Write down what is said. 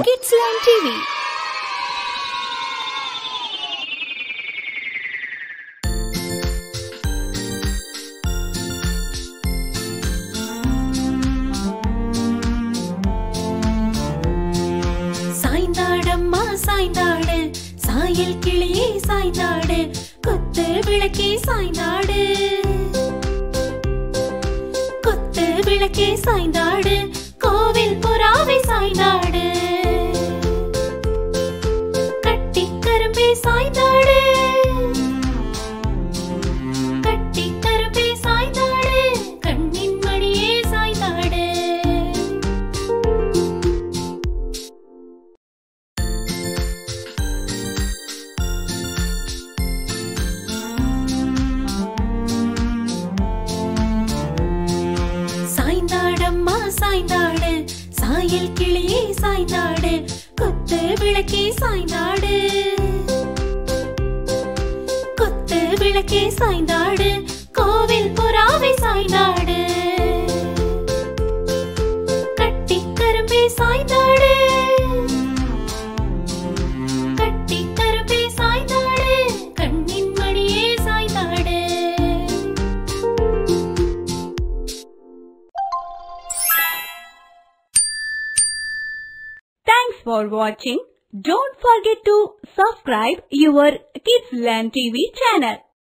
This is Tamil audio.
Kidsland TV. சாய்ந்தாடம்மா சாய்ந்தாடு சாயல் கிளியே சாய்ந்தாடு கொத்து விளக்கே சாய்ந்தாடு கொத்து விளக்கே சாய்ந்தாடு கோவில் புறாவை சாய்ந்தாடு கட்டி கரும்பே சாய்ந்தாடு கட்டி கரும்பே சாய்ந்தாடு கண்ணின் மணியே சாய்ந்தாடு சாய்ந்தாடம்மா சாய்ந்தாடு சாயல் கிளியே சாய்ந்தாடு கொத்து விளக்கே சாய்ந்தாடு கொத்து விளக்கே சாய்ந்தாடு கோவில் புறாவை சாய்ந்தாடு கட்டி கரும்பே சாய்ந்தாடு கட்டி கரும்பே சாய்ந்தாடு கண்ணின் மணியே சாய்ந்தாடு Thanks for watching. Don't forget to subscribe your Kidsland TV channel.